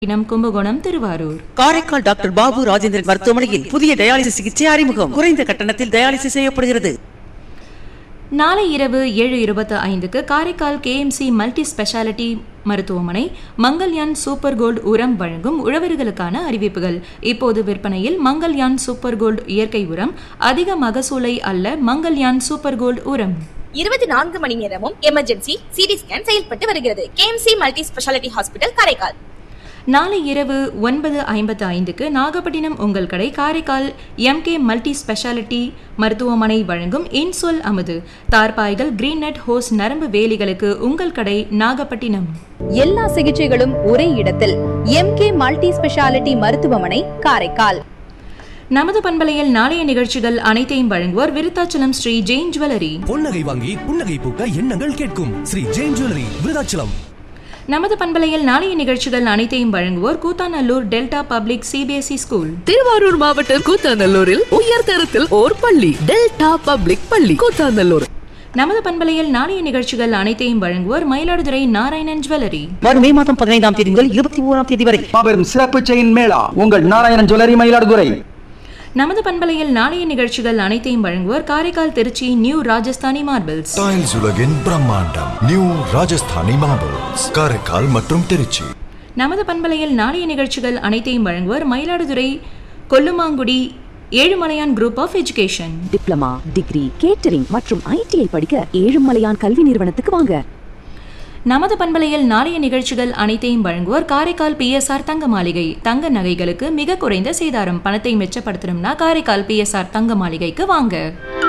இனம் கும்பகோணம் திருவாரூர் காரைக்கால் டாக்டர் பாபு ராஜேந்திரன் மருத்துவமனையில் புதிய டயாலிசிஸ் சிகிச்சை அறிமுகம் குறைந்த கட்டணத்தில் டயாலிசிஸ் செய்யப்படுகிறது நாளை இரவு ஏழு இருபத்து ஐந்துக்கு காரைக்கால் கேஎம்சி மல்டி ஸ்பெஷாலிட்டி மருத்துவமனை மங்கல்யான் சூப்பர் கோல்டு உரம் வழங்கும் உழவர்களுக்கான அறிவிப்புகள் இப்போது விற்பனையில் மங்கல்யான் சூப்பர் கோல்டு இயற்கை உரம் அதிக மகசூலை அல்ல மங்கல்யான் சூப்பர் கோல்டு உரம் இருபத்தி நான்கு மணி நேரமும் எமர்ஜென்சி சிடி ஸ்கேன் செயல்பட்டு வருகிறது KMC multi speciality hospital Karaikal நாளை இரவு ஒன்பது ஐம்பத்து ஐந்துக்கு நாகப்பட்டினம் உங்கள் கடை காரைக்கால் எம்கே மல்டி ஸ்பெஷாலிட்டி மருத்துவமனை வழங்கும் இன்சொல் அமுது தார்பாய்கள் கிரீன் நெட் ஹோஸ் நரம்பு வேலிகளுக்கு உங்கள் கடை நாகப்பட்டினம் எல்லா சிகிச்சைகளும் ஒரே இடத்தில் எம்கே மல்டி ஸ்பெஷாலிட்டி மருத்துவமனை காரைக்கால் நமது பண்பலையில் நாளைய நிகழ்ச்சிகள் அனைத்தையும் வழங்குவோர் விருத்தாச்சலம் ஸ்ரீ ஜெயின் ஜுவல்லரி பொன்னகை வாங்கி புன்னகை பூக்க எண்ணங்கள் கேட்கும் ஸ்ரீ ஜெயின் ஜுவல்லரி விருதாச்சலம் நமது பண்பலையில் நாளைய நிகழ்ச்சிகள் அனைத்தையும் வழங்குவோர் Koothanallur delta public CBSE school Thiruvarur மாவட்டம் கூத்தாநல்லூரில் உயர்தரத்தில் ஓர் பள்ளி டெல்டா பப்ளிக் பள்ளி கூத்தாநல்லூர் நமது பண்பலையில் நாளைய நிகழ்ச்சிகள் அனைத்தையும் வழங்குவோர் மயிலாடுதுறை நாராயணன் ஜுவல்லரி வரும் மே மாதம் பதினைந்தாம் தேதி முதல் இருபத்தி ஓராம் தேதி வரை மாபெரும் சிறப்பு செயின் மேளா உங்கள் நாராயணன் ஜுவல்லரி மயிலாடுதுறை நமது பண்பலையில் நாளைய நிகழ்ச்சிகள் அனைத்தையும் வழங்குவோர் Karaikal Trichy new Rajasthani marbles tiles உலகின் பிரம்மாண்டம் நியூ ராஜஸ்தானி மார்பிள்ஸ் காரைக்கால் மற்றும் திருச்சி நமது பண்பலையில் நாளைய நிகழ்ச்சிகள் அனைத்தையும் வழங்குவோர் Mayiladuthurai Kollumangudi Ezhumalaiyan group of education diploma degree catering மற்றும் ஐடிஐ படிக்க ஏழுமலையான் கல்வி நிறுவனத்துக்கு வாங்க நமது பண்பலையில் நாளைய நிகழ்ச்சிகள் அனைத்தையும் வழங்குவோர் காரைக்கால் பிஎஸ்ஆர் தங்க மாளிகை தங்க நகைகளுக்கு மிக குறைந்த சேதாரம் பணத்தை மிச்சப்படுத்தணும்னா காரைக்கால் பிஎஸ்ஆர் தங்க மாளிகைக்கு வாங்க